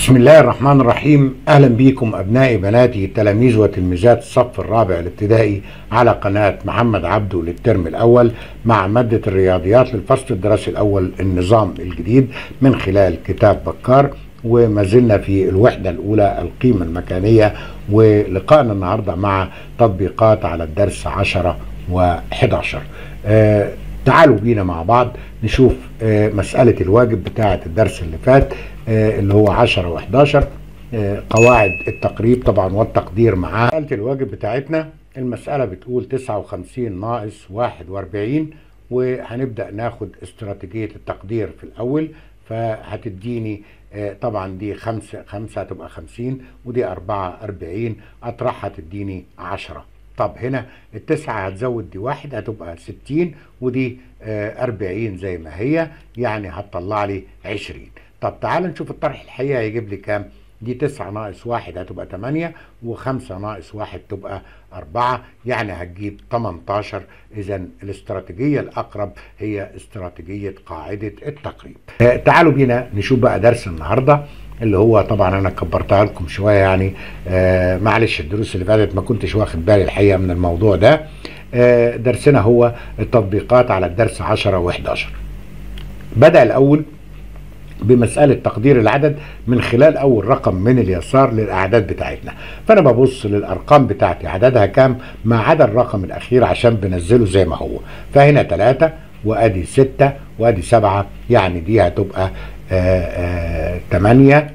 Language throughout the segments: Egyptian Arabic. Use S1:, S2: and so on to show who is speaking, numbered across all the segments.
S1: بسم الله الرحمن الرحيم اهلا بكم ابنائي بناتي تلاميذ وتلميذات الصف الرابع الابتدائي على قناه محمد عبده للترم الاول مع ماده الرياضيات للفصل الدراسي الاول النظام الجديد من خلال كتاب بكار وما زلنا في الوحده الاولى القيمه المكانيه ولقائنا النهارده مع تطبيقات على الدرس 10 و11 آه تعالوا بينا مع بعض نشوف آه مسألة الواجب بتاعة الدرس اللي فات آه اللي هو 10 و11 آه قواعد التقريب طبعا والتقدير معاه مسألة الواجب بتاعتنا المسألة بتقول 59 ناقص 41 وهنبدأ ناخد استراتيجية التقدير في الأول فهتديني طبعا دي خمسة خمسة هتبقى 50 ودي أربعة 40 أطرحها تديني 10 طب هنا التسعة هتزود دي واحد هتبقى ستين ودي آه أربعين زي ما هي يعني هتطلع لي عشرين طب تعال نشوف الطرح الحقيقي هيجيب لي كام دي تسعة ناقص واحد هتبقى تمانية وخمسة ناقص واحد تبقى أربعة يعني هتجيب 18 إذا الاستراتيجية الأقرب هي استراتيجية قاعدة التقريب آه تعالوا بينا نشوف بقى درس النهارده اللي هو طبعا انا كبرتها لكم شويه يعني آه معلش الدروس اللي فاتت ما كنتش واخد بالي الحقيقه من الموضوع ده آه درسنا هو التطبيقات على الدرس 10 و11 بدا الاول بمسألة تقدير العدد من خلال أول رقم من اليسار للأعداد بتاعتنا فأنا ببص للأرقام بتاعتي عددها كام ما عدا الرقم الأخير عشان بنزله زي ما هو فهنا ثلاثة وأدي ستة وأدي سبعة يعني دي هتبقى تمانية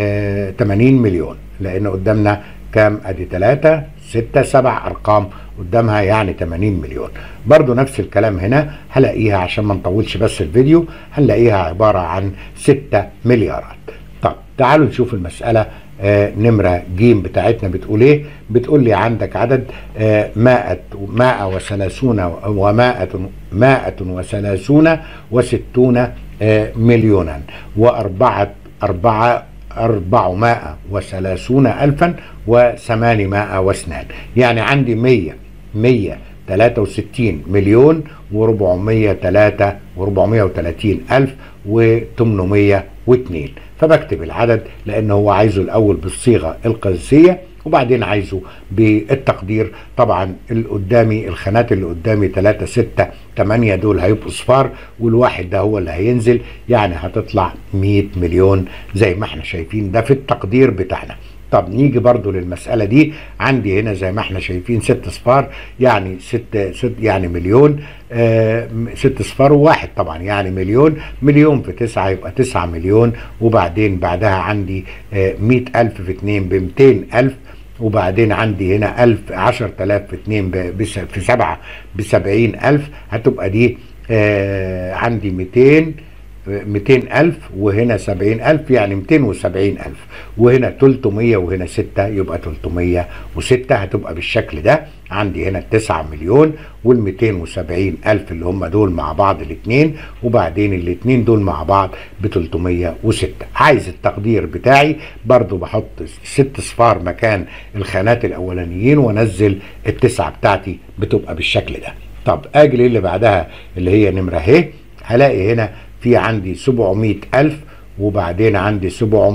S1: تمانين مليون لأن قدامنا كام أدي تلاتة ستة سبع أرقام قدامها يعني 80 مليون برضو نفس الكلام هنا هلاقيها عشان ما نطولش بس الفيديو هنلاقيها عبارة عن 6 مليارات طب تعالوا نشوف المسألة آه نمرة جيم بتاعتنا بتقول ايه بتقول لي عندك عدد آه مائة مائة وثلاثون ومائة مائة وثلاثون وستون آه مليونا وأربعة أربعة أربعمائة وثلاثون ألفا وثمانمائة واثنان يعني عندي مية مية تلاتة وستين مليون وربعمية تلاتة وربعمية وتلاتين ألف وتمنمية واتنين فبكتب العدد لأن هو عايزه الأول بالصيغة القياسية وبعدين عايزه بالتقدير طبعا اللي قدامي الخانات اللي قدامي 3 6 8 دول هيبقوا صفار والواحد ده هو اللي هينزل يعني هتطلع 100 مليون زي ما احنا شايفين ده في التقدير بتاعنا طب نيجي برضو للمسألة دي عندي هنا زي ما احنا شايفين ست صفار يعني ست, ست يعني مليون آه ست صفار وواحد طبعا يعني مليون مليون في تسعة يبقى تسعة مليون وبعدين بعدها عندي آه مئة ألف في اتنين بمتين ألف وبعدين عندي هنا ألف عشر تلاف في اتنين في سبعة بسبعين ألف هتبقى دي آه عندي ميتين ميتين ألف وهنا سبعين ألف يعني ميتين وسبعين ألف وهنا تلتمية وهنا ستة يبقى تلتمية وستة هتبقى بالشكل ده عندي هنا التسعة مليون والميتين وسبعين ألف اللي هم دول مع بعض الاتنين وبعدين الاتنين دول مع بعض بتلتمية وستة عايز التقدير بتاعي برضو بحط ست صفار مكان الخانات الأولانيين وانزل التسعة بتاعتي بتبقى بالشكل ده طب اجي اللي بعدها اللي هي نمرة ه هلاقي هنا في عندي 700 ألف وبعدين عندي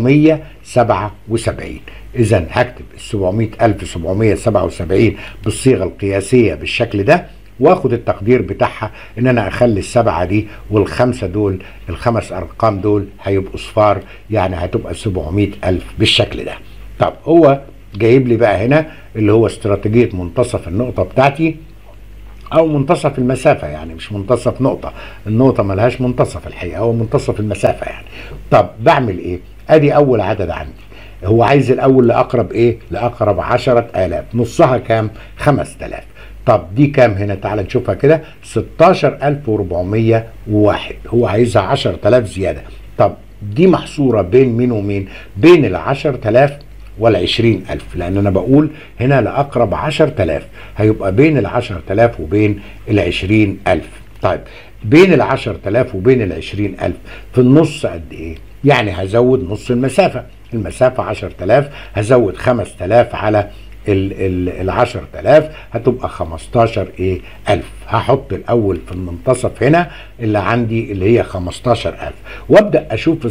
S1: 777 إذا هكتب ال 700 ألف 777 بالصيغة القياسية بالشكل ده واخد التقدير بتاعها ان انا اخلي السبعه دي والخمسه دول الخمس ارقام دول هيبقوا صفار يعني هتبقى 700 الف بالشكل ده طب هو جايب لي بقى هنا اللي هو استراتيجيه منتصف النقطه بتاعتي او منتصف المسافه يعني مش منتصف نقطه النقطه ملهاش منتصف الحقيقه هو منتصف المسافه يعني طب بعمل ايه ادي اول عدد عندي هو عايز الاول لاقرب ايه لاقرب عشرة الاف نصها كام خمس تلاف طب دي كام هنا تعال نشوفها كده 16401 هو عايزها 10000 زياده طب دي محصوره بين مين ومين بين ال 10000 والعشرين ألف لأن أنا بقول هنا لأقرب عشر تلاف هيبقى بين العشر تلاف وبين العشرين ألف طيب بين العشر تلاف وبين العشرين ألف في النص قد إيه يعني هزود نص المسافة المسافة عشر تلاف هزود خمس تلاف على ال 10000 هتبقى 15 ايه ألف هحط الأول في المنتصف هنا اللي عندي اللي هي 15000 وابدأ أشوف ال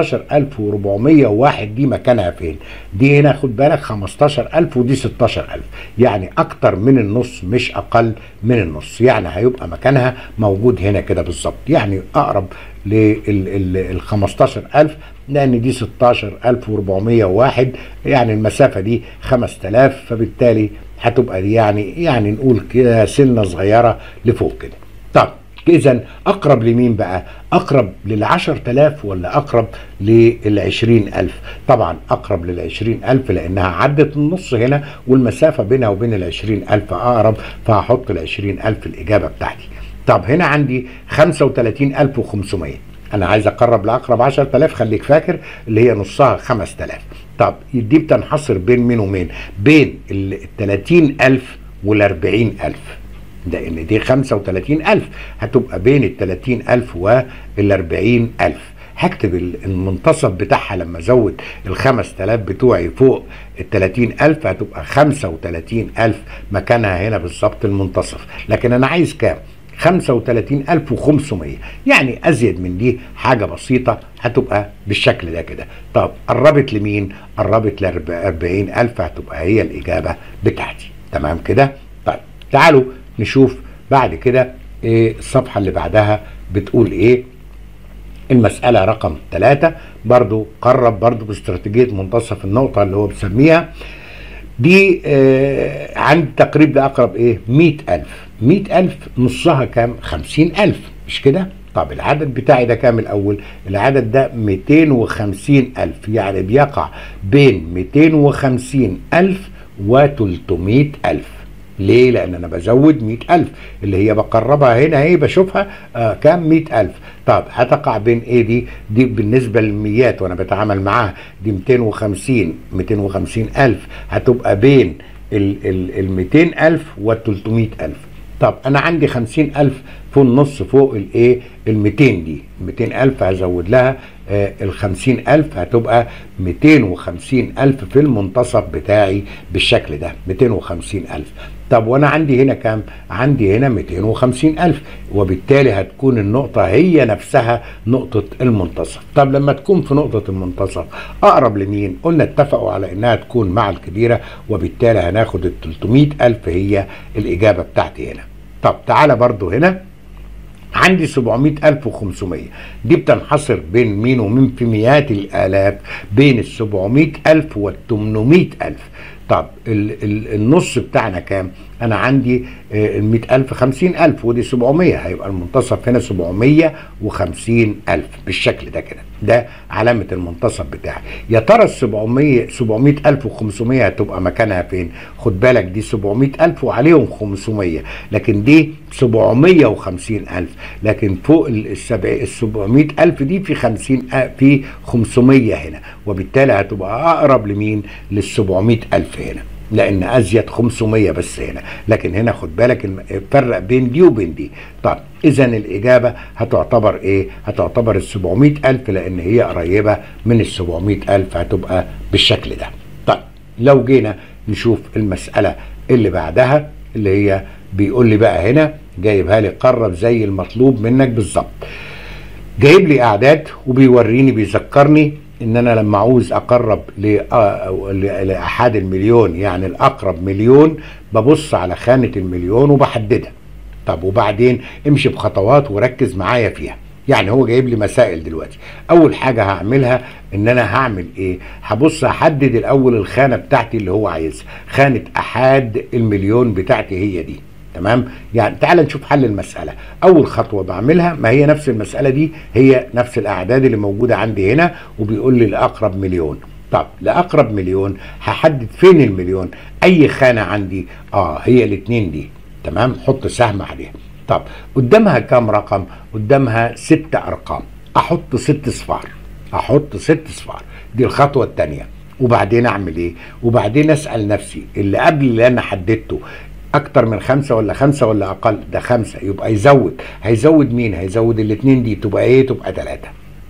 S1: 16401 دي مكانها فين دي هنا خد بالك 15000 ودي 16000 يعني أكتر من النص مش أقل من النص يعني هيبقى مكانها موجود هنا كده بالظبط يعني أقرب لل 15000 لان دي 16401 يعني المسافه دي 5000 فبالتالي هتبقى دي يعني يعني نقول كده سنه صغيره لفوق كده طب اذا اقرب لمين بقى اقرب لل 10000 ولا اقرب لل 20000 طبعا اقرب لل 20000 لانها عدت النص هنا والمسافه بينها وبين ال 20000 اقرب فهحط ال 20000 الاجابه بتاعتي طب هنا عندي 35500 انا عايز اقرب لاقرب 10000 خليك فاكر اللي هي نصها 5000 طب دي بتنحصر بين مين ومين بين ال 30000 وال 40000 لان دي 35000 هتبقى بين ال 30000 وال 40000 هكتب المنتصف بتاعها لما ازود ال 5000 بتوعي فوق ال 30000 هتبقى 35000 مكانها هنا بالظبط المنتصف لكن انا عايز كام 35500 يعني ازيد من دي حاجه بسيطه هتبقى بالشكل ده كده طب قربت لمين قربت ل 40000 هتبقى هي الاجابه بتاعتي تمام كده طيب تعالوا نشوف بعد كده ايه الصفحه اللي بعدها بتقول ايه المسألة رقم ثلاثة برضو قرب برضو باستراتيجية منتصف النقطة اللي هو بيسميها دي آه عند تقريب ده أقرب إيه مئة ألف مئة ألف نصها كام خمسين ألف مش كده طب العدد بتاعي ده كام الأول العدد ده 250 ألف يعني بيقع بين 250 ألف و 300 ألف ليه؟ لأن أنا بزود مئة ألف اللي هي بقربها هنا اهي بشوفها آه كام مئة ألف طب هتقع بين ايه دي؟ دي بالنسبة للميات وأنا بتعامل معاها دي 250 250 ألف هتبقى بين ال 200 ألف وال 300 ألف طب أنا عندي 50 ألف في النص فوق الايه ال 200 دي 200 ألف هزود لها آه ال 50 ألف هتبقى 250 ألف في المنتصف بتاعي بالشكل ده 250 ألف طب وانا عندي هنا كام عندي هنا 250 ألف وبالتالي هتكون النقطة هي نفسها نقطة المنتصف طب لما تكون في نقطة المنتصف أقرب لمين قلنا اتفقوا على إنها تكون مع الكبيرة وبالتالي هناخد ال 300 ألف هي الإجابة بتاعتي هنا طب تعالى برضو هنا عندي 700,500 دي بتنحصر بين مين ومين في مئات الآلاف بين ال 700,000 وال 800,000 طب ال ال النص بتاعنا كام؟ أنا عندي ال 100,000 50,000 ودي 700 هيبقى المنتصف هنا 750,000 بالشكل ده كده ده علامة المنتصف بتاعي يا ترى ال 700 700,500 هتبقى مكانها فين؟ خد بالك دي 700,000 وعليهم 500 لكن دي 750,000 لكن فوق ال 700,000 دي في 50 في 500 هنا وبالتالي هتبقى أقرب لمين؟ لل 700,000 هنا لان ازيد 500 بس هنا لكن هنا خد بالك فرق بين دي وبين دي طب اذا الاجابه هتعتبر ايه هتعتبر ال 700 الف لان هي قريبه من ال 700 الف هتبقى بالشكل ده طيب لو جينا نشوف المساله اللي بعدها اللي هي بيقول لي بقى هنا جايبها لي قرب زي المطلوب منك بالظبط جايب لي اعداد وبيوريني بيذكرني ان انا لما عاوز اقرب لاحد المليون يعني الاقرب مليون ببص على خانه المليون وبحددها طب وبعدين امشي بخطوات وركز معايا فيها يعني هو جايب لي مسائل دلوقتي اول حاجه هعملها ان انا هعمل ايه هبص احدد الاول الخانه بتاعتي اللي هو عايزها خانه احاد المليون بتاعتي هي دي تمام يعني تعال نشوف حل المساله اول خطوه بعملها ما هي نفس المساله دي هي نفس الاعداد اللي موجوده عندي هنا وبيقول لي لاقرب مليون طب لاقرب مليون هحدد فين المليون اي خانه عندي اه هي الاثنين دي تمام حط سهم عليها طب قدامها كام رقم قدامها ست ارقام احط ست صفار احط ست صفار دي الخطوه الثانيه وبعدين اعمل ايه وبعدين اسال نفسي اللي قبل اللي انا حددته اكتر من خمسة ولا خمسة ولا اقل ده خمسة يبقى يزود هيزود مين هيزود الاتنين دي تبقى ايه تبقى تلاتة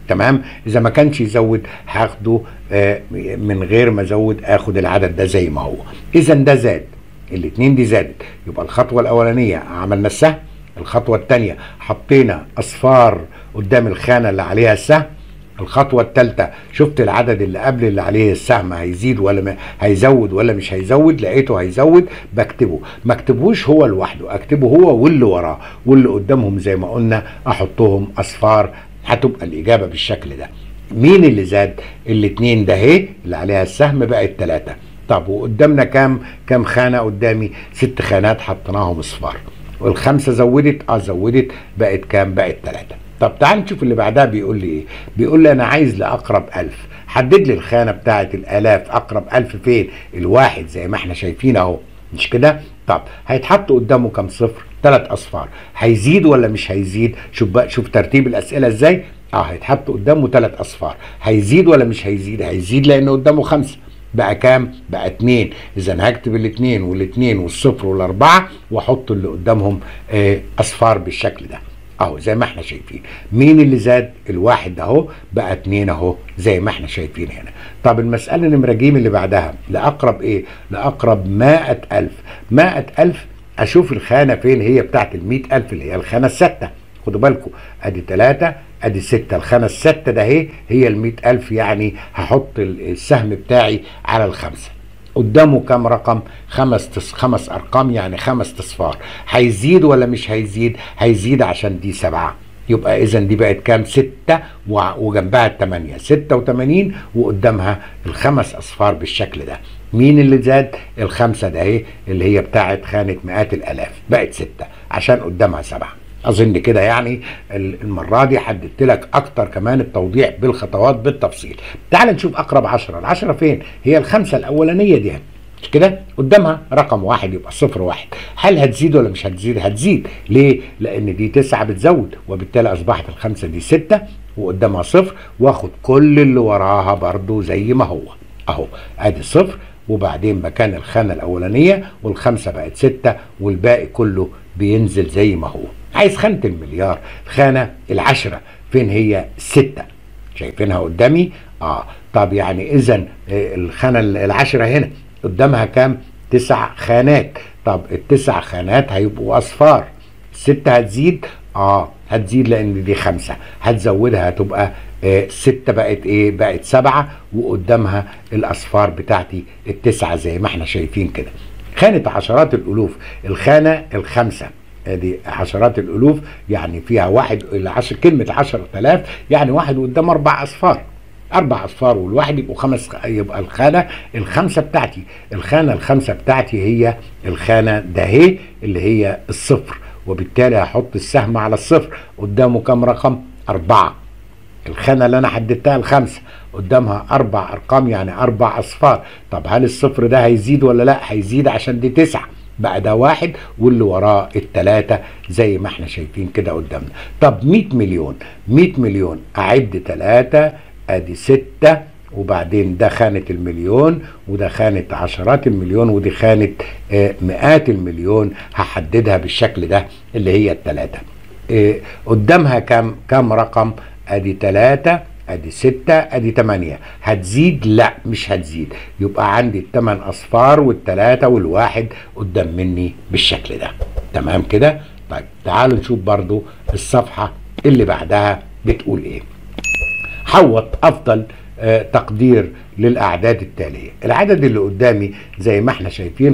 S1: تمام اذا ما كانش يزود هاخده آه، من غير ما ازود اخد العدد ده زي ما هو اذا ده زاد الاتنين دي زادت يبقى الخطوه الاولانيه عملنا السهم الخطوه الثانيه حطينا اصفار قدام الخانه اللي عليها السهم الخطوة الثالثة شفت العدد اللي قبل اللي عليه السهم هيزيد ولا ما هيزود ولا مش هيزود لقيته هيزود بكتبه ما اكتبهوش هو لوحده اكتبه هو واللي وراه واللي قدامهم زي ما قلنا احطهم اصفار هتبقى الاجابة بالشكل ده مين اللي زاد الاتنين ده اهي اللي عليها السهم بقت ثلاثة طب وقدامنا كام كام خانة قدامي ست خانات حطيناهم اصفار والخمسة زودت اه زودت بقت كام بقت ثلاثة طب تعال نشوف اللي بعدها بيقول لي ايه بيقول لي انا عايز لاقرب ألف حدد لي الخانة بتاعت الآلاف أقرب ألف فين الواحد زي ما احنا شايفين اهو مش كده طب هيتحط قدامه كام صفر ثلاث اصفار هيزيد ولا مش هيزيد شوف بقى شوف ترتيب الاسئله ازاي اه هيتحط قدامه ثلاث اصفار هيزيد ولا مش هيزيد هيزيد لان قدامه خمسه بقى كام بقى اتنين اذا هكتب الاتنين والاتنين والصفر والاربعه واحط اللي قدامهم آه اصفار بالشكل ده اهو زي ما احنا شايفين مين اللي زاد الواحد ده اهو بقى اتنين اهو زي ما احنا شايفين هنا طب المسألة نمرة جيم اللي بعدها لأقرب ايه لأقرب مائة ألف مائة ألف أشوف الخانة فين هي بتاعت المئة ألف اللي هي الخانة الستة خدوا بالكم ادي ثلاثة ادي ستة الخانة الستة ده اهي هي المئة ألف يعني هحط السهم بتاعي على الخمسة قدامه كام رقم خمس تس خمس ارقام يعني خمس تصفار هيزيد ولا مش هيزيد هيزيد عشان دي سبعة يبقى اذا دي بقت كام ستة وجنبها التمانية ستة وتمانين وقدامها الخمس اصفار بالشكل ده مين اللي زاد الخمسة ده اهي اللي هي بتاعت خانة مئات الالاف بقت ستة عشان قدامها سبعة اظن كده يعني المره دي حددت لك اكتر كمان التوضيح بالخطوات بالتفصيل تعال نشوف اقرب عشرة العشرة فين هي الخمسة الاولانية دي مش كده قدامها رقم واحد يبقى صفر واحد هل هتزيد ولا مش هتزيد هتزيد ليه لان دي تسعة بتزود وبالتالي اصبحت الخمسة دي ستة وقدامها صفر واخد كل اللي وراها برضو زي ما هو اهو ادي صفر وبعدين مكان الخانة الأولانية والخمسة بقت ستة والباقي كله بينزل زي ما هو عايز خانة المليار خانة العشرة فين هي ستة شايفينها قدامي اه طب يعني اذا الخانة العشرة هنا قدامها كام تسع خانات طب التسع خانات هيبقوا اصفار ستة هتزيد اه هتزيد لان دي خمسة هتزودها هتبقى آه ستة بقت ايه بقت سبعة وقدامها الاصفار بتاعتي التسعة زي ما احنا شايفين كده خانة عشرات الالوف الخانة الخمسة ادي عشرات الالوف يعني فيها واحد العشر كلمة عشرة الاف يعني واحد قدام اربع اصفار اربع اصفار والواحد يبقوا خمس يبقى الخانه الخمسه بتاعتي الخانه الخمسه بتاعتي هي الخانه ده هي اللي هي الصفر وبالتالي هحط السهم على الصفر قدامه كام رقم أربعة الخانة اللي أنا حددتها الخمسة قدامها أربع أرقام يعني أربع أصفار طب هل الصفر ده هيزيد ولا لا هيزيد عشان دي تسعة بقى ده واحد واللي وراه التلاتة زي ما احنا شايفين كده قدامنا طب 100 مليون 100 مليون أعد تلاتة أدي ستة وبعدين ده خانة المليون وده خانة عشرات المليون ودي خانة آه مئات المليون هحددها بالشكل ده اللي هي التلاتة آه قدامها كام كام رقم ادي تلاتة ادي ستة ادي تمانية هتزيد لا مش هتزيد يبقى عندي التمن اصفار والتلاتة والواحد قدام مني بالشكل ده تمام كده طيب تعالوا نشوف برضو الصفحة اللي بعدها بتقول ايه حوط افضل آه تقدير للأعداد التالية العدد اللي قدامي زي ما احنا شايفين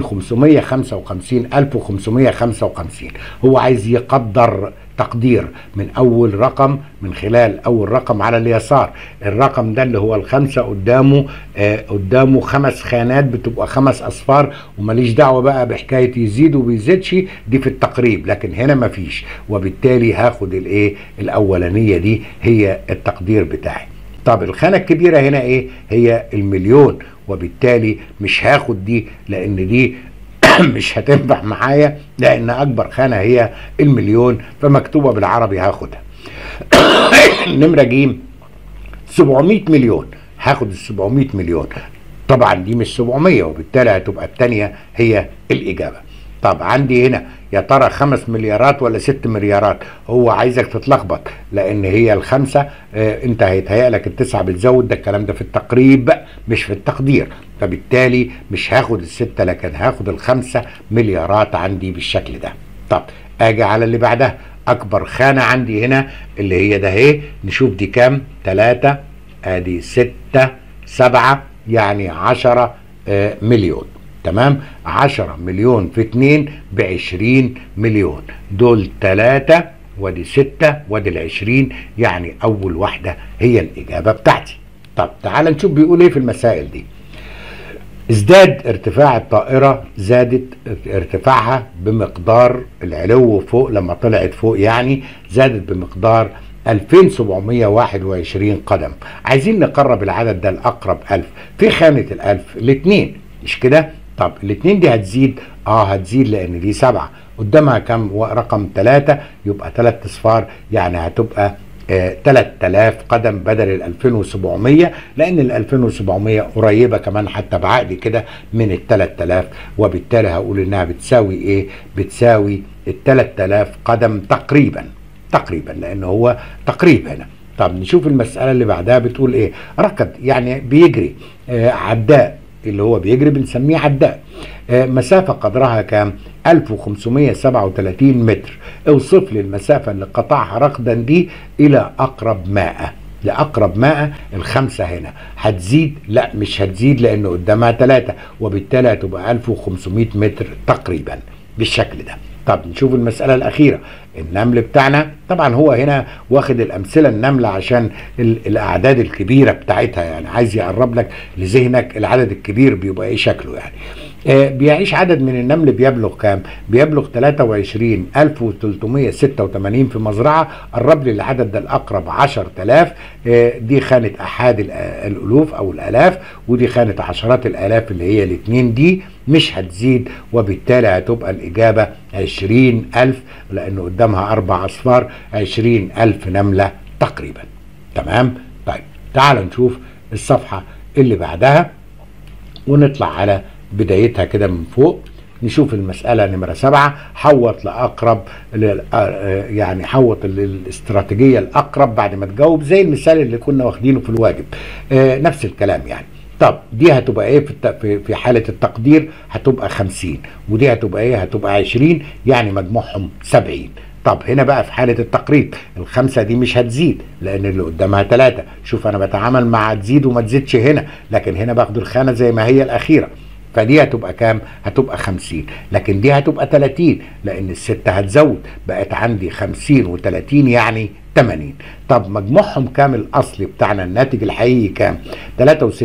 S1: 555555 هو عايز يقدر تقدير من أول رقم من خلال أول رقم على اليسار الرقم ده اللي هو الخمسة قدامه آه قدامه خمس خانات بتبقى خمس أصفار وماليش دعوة بقى بحكاية يزيد وبيزيدش دي في التقريب لكن هنا مفيش وبالتالي هاخد الايه الأولانية دي هي التقدير بتاعي طب الخانة الكبيرة هنا ايه هي المليون وبالتالي مش هاخد دي لان دي مش هتنفع معايا لان اكبر خانة هي المليون فمكتوبة بالعربي هاخدها نمرة جيم 700 مليون هاخد ال 700 مليون طبعا دي مش 700 وبالتالي هتبقى الثانية هي الإجابة طب عندي هنا يا ترى خمس مليارات ولا ست مليارات هو عايزك تتلخبط لان هي الخمسه آه انت هيتهيأ لك التسعه بتزود ده الكلام ده في التقريب مش في التقدير فبالتالي مش هاخد السته لكن هاخد الخمسه مليارات عندي بالشكل ده طب اجي على اللي بعدها اكبر خانه عندي هنا اللي هي ده اهي نشوف دي كام تلاتة ادي ستة سبعة يعني عشرة آه مليون تمام عشرة مليون في اتنين بعشرين مليون دول تلاتة ودي ستة ودي العشرين يعني اول واحدة هي الاجابة بتاعتي طب تعال نشوف بيقول ايه في المسائل دي ازداد ارتفاع الطائرة زادت ارتفاعها بمقدار العلو فوق لما طلعت فوق يعني زادت بمقدار 2721 قدم عايزين نقرب العدد ده الأقرب ألف في خانة الألف الاتنين مش كده طب الاتنين دي هتزيد اه هتزيد لأن دي سبعة قدامها كم رقم ثلاثة يبقى ثلاث اصفار يعني هتبقى آه 3000 قدم بدل ال 2700 لان ال 2700 قريبه كمان حتى بعقد كده من ال 3000 وبالتالي هقول انها بتساوي ايه؟ بتساوي ال 3000 قدم تقريبا تقريبا لان هو تقريب هنا طب نشوف المساله اللي بعدها بتقول ايه؟ ركض يعني بيجري آه عداء اللي هو بيجري بنسميه عداء آه مسافة قدرها كام 1537 متر اوصف لي المسافة اللي قطعها ركضا دي إلى أقرب ماء لأقرب ماء الخمسة هنا هتزيد لا مش هتزيد لأن قدامها ثلاثة وبالتالي هتبقى 1500 متر تقريبا بالشكل ده طب نشوف المسألة الأخيرة النمل بتاعنا طبعا هو هنا واخد الأمثلة النملة عشان الأعداد الكبيرة بتاعتها يعني عايز يقرب لك لذهنك العدد الكبير بيبقى إيه شكله يعني آه بيعيش عدد من النمل بيبلغ كام؟ بيبلغ 23386 في مزرعة قرب لي العدد ده الأقرب 10000 آه دي خانة أحاد الألوف أو الآلاف ودي خانة عشرات الآلاف اللي هي الاثنين دي مش هتزيد وبالتالي هتبقى الإجابة 20000 لأنه قدامها أربع أصفار 20000 نملة تقريبا تمام؟ طيب تعال نشوف الصفحة اللي بعدها ونطلع على بدايتها كده من فوق نشوف المسألة نمرة سبعة حوط لأقرب يعني حوط الاستراتيجية الأقرب بعد ما تجاوب زي المثال اللي كنا واخدينه في الواجب نفس الكلام يعني طب دي هتبقى ايه في في حالة التقدير هتبقى 50 ودي هتبقى ايه هتبقى 20 يعني مجموعهم 70 طب هنا بقى في حالة التقريب الخمسة دي مش هتزيد لأن اللي قدامها ثلاثة شوف أنا بتعامل مع تزيد وما تزيدش هنا لكن هنا باخد الخانة زي ما هي الأخيرة فدي هتبقى كام؟ هتبقى 50 لكن دي هتبقى 30 لأن الستة هتزود بقت عندي 50 و30 يعني 80 طب مجموعهم كام الأصلي بتاعنا الناتج الحقيقي كام؟ 3 و6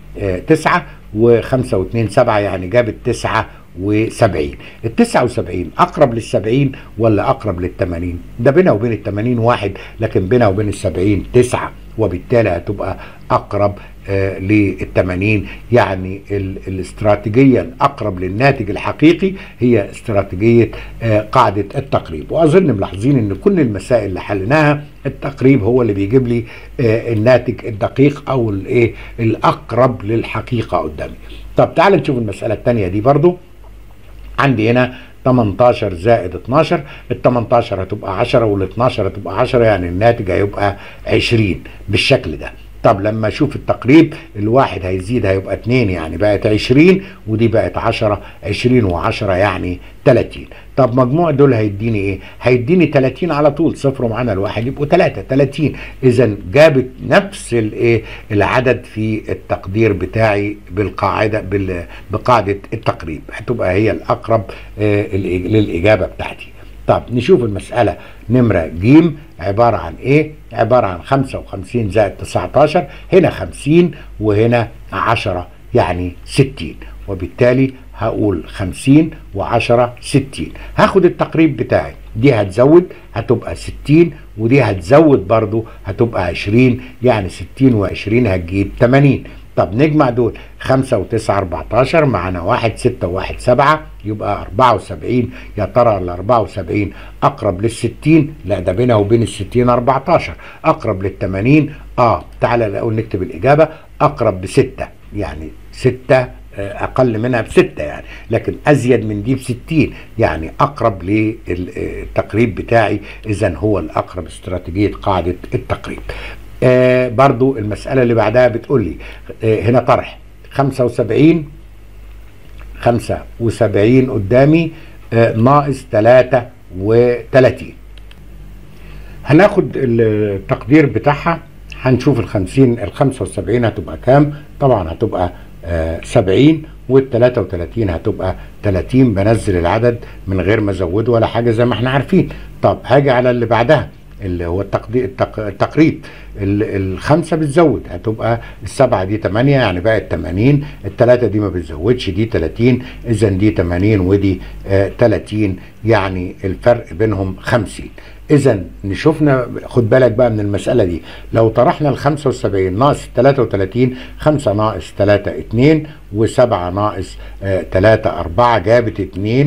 S1: 9 و5 و2 7 يعني جابت 9 و70 ال 79 اقرب لل 70 ولا اقرب لل 80 ده بينها وبين ال 80 واحد لكن بينها وبين ال 70 9 وبالتالي هتبقى اقرب آه لل 80 يعني ال الاستراتيجيه الاقرب للناتج الحقيقي هي استراتيجيه آه قاعده التقريب واظن ملاحظين ان كل المسائل اللي حليناها التقريب هو اللي بيجيب لي آه الناتج الدقيق او الايه الاقرب للحقيقه قدامي طب تعال نشوف المساله الثانيه دي برضو عندي هنا 18 زائد 12 ال 18 هتبقى 10 وال 12 هتبقى 10 يعني الناتج هيبقى 20 بالشكل ده طب لما اشوف التقريب الواحد هيزيد هيبقى 2 يعني بقت 20 ودي بقت 10 20 و10 يعني 30 طب مجموع دول هيديني ايه هيديني 30 على طول صفر معانا الواحد يبقوا 3 30 اذا جابت نفس الايه العدد في التقدير بتاعي بالقاعده بال بقاعده التقريب هتبقى هي الاقرب آه للاجابه بتاعتي طب نشوف المسألة نمرة ج عبارة عن ايه؟ عبارة عن 55 زائد 19 هنا 50 وهنا 10 يعني 60 وبالتالي هقول 50 و10 60 هاخد التقريب بتاعي دي هتزود هتبقى 60 ودي هتزود برضو هتبقى 20 يعني 60 و20 هتجيب 80 طب نجمع دول 5 و9 14 معانا 1 6 و1 7 يبقى 74 يا ترى ال 74 اقرب لل 60 لا ده بينها وبين ال 60 14 اقرب لل 80 اه تعالى الاول نكتب الاجابه اقرب بستة يعني 6 آه، اقل منها بستة يعني لكن ازيد من دي بستين يعني اقرب للتقريب بتاعي اذا هو الاقرب استراتيجية قاعدة التقريب آه برضو المسألة اللي بعدها بتقول لي آه هنا طرح 75 75 قدامي آه ناقص 33 هناخد التقدير بتاعها هنشوف ال 50 ال 75 هتبقى كام طبعا هتبقى آه 70 وال 33 هتبقى 30 بنزل العدد من غير ما ازوده ولا حاجه زي ما احنا عارفين طب هاجي على اللي بعدها اللي هو التقدير التق... التقريب ال- الخمسه بتزود هتبقى السبعه دي 8 يعني بقت 80 الثلاثه دي ما بتزودش دي 30 اذا دي 80 ودي آه 30 يعني الفرق بينهم 50 اذا نشوفنا خد بالك بقى من المساله دي لو طرحنا ال 75 ناقص 33 5 ناقص 3 2 و7 ناقص 3 4 جابت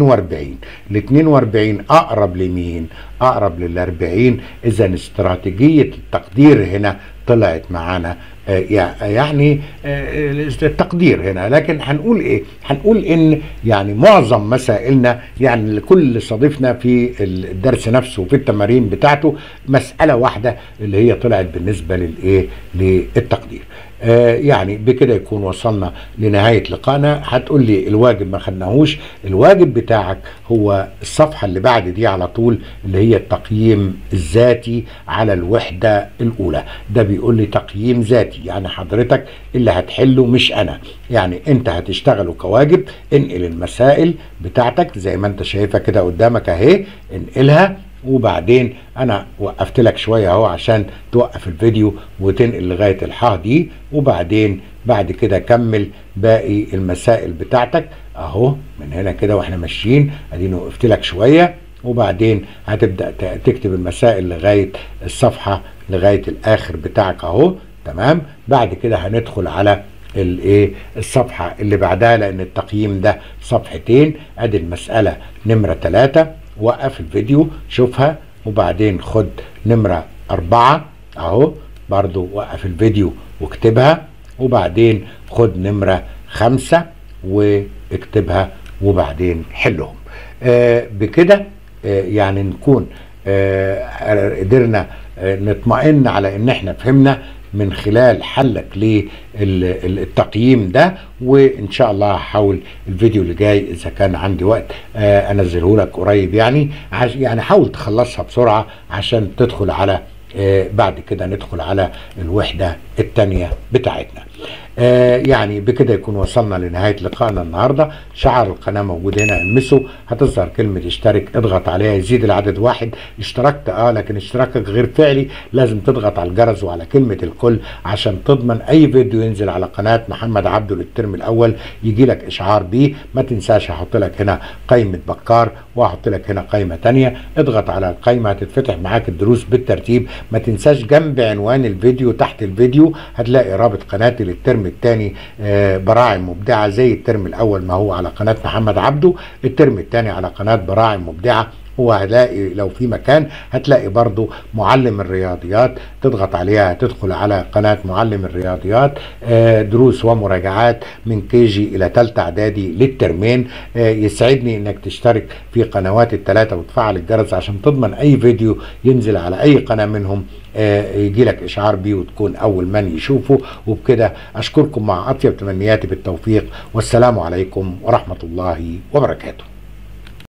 S1: 42 ال 42 اقرب لمين؟ اقرب لل 40 اذا استراتيجيه التقدير هنا طلعت معانا آه، يع- يعني آه، التقدير هنا لكن هنقول ايه هنقول ان يعني معظم مسائلنا يعني لكل صديقنا في الدرس نفسه وفي التمارين بتاعته مسألة واحدة اللي هي طلعت بالنسبة للايه للتقدير آه يعني بكده يكون وصلنا لنهاية لقائنا هتقول لي الواجب ما خدناهوش الواجب بتاعك هو الصفحة اللي بعد دي على طول اللي هي التقييم الذاتي على الوحدة الأولى ده بيقول لي تقييم ذاتي يعني حضرتك اللي هتحله مش أنا يعني أنت هتشتغله كواجب انقل المسائل بتاعتك زي ما أنت شايفها كده قدامك أهي انقلها وبعدين انا وقفت لك شويه اهو عشان توقف الفيديو وتنقل لغايه الحاه دي وبعدين بعد كده كمل باقي المسائل بتاعتك اهو من هنا كده واحنا ماشيين اديني وقفت لك شويه وبعدين هتبدا ت- تكتب المسائل لغايه الصفحه لغايه الاخر بتاعك اهو تمام بعد كده هندخل على الايه الصفحه اللي بعدها لان التقييم ده صفحتين ادي المساله نمره ثلاثة وقف الفيديو شوفها وبعدين خد نمرة أربعة أهو برضو وقف الفيديو واكتبها وبعدين خد نمرة خمسة واكتبها وبعدين حلهم آه بكده آه يعني نكون آه قدرنا آه نطمئن على ان احنا فهمنا من خلال حلك للتقييم ده وان شاء الله هحاول الفيديو اللي جاي اذا كان عندي وقت آه انزله لك قريب يعني عش يعني حاول تخلصها بسرعه عشان تدخل على آه بعد كده ندخل على الوحده الثانيه بتاعتنا آه يعني بكده يكون وصلنا لنهايه لقائنا النهارده شعار القناه موجود هنا المسه هتظهر كلمه اشترك اضغط عليها يزيد العدد واحد اشتركت اه لكن اشتراكك غير فعلي لازم تضغط على الجرس وعلى كلمه الكل عشان تضمن اي فيديو ينزل على قناه محمد عبده للترم الاول يجي لك اشعار بيه ما تنساش هحط لك هنا قائمه بكار وهحط لك هنا قائمه تانية اضغط على القائمه هتتفتح معاك الدروس بالترتيب ما تنساش جنب عنوان الفيديو تحت الفيديو هتلاقي رابط قناتي للترم الثاني براعم مبدعه زي الترم الاول ما هو على قناه محمد عبده الترم الثاني على قناه براعم مبدعه وهلاقي لو في مكان هتلاقي برضو معلم الرياضيات تضغط عليها تدخل على قناة معلم الرياضيات آه، دروس ومراجعات من كيجي إلى تالتة إعدادي للترمين آه، يسعدني إنك تشترك في قنوات التلاتة وتفعل الجرس عشان تضمن أي فيديو ينزل على أي قناة منهم يجي لك إشعار بيه وتكون أول من يشوفه وبكده أشكركم مع أطيب تمنياتي بالتوفيق والسلام عليكم ورحمة الله وبركاته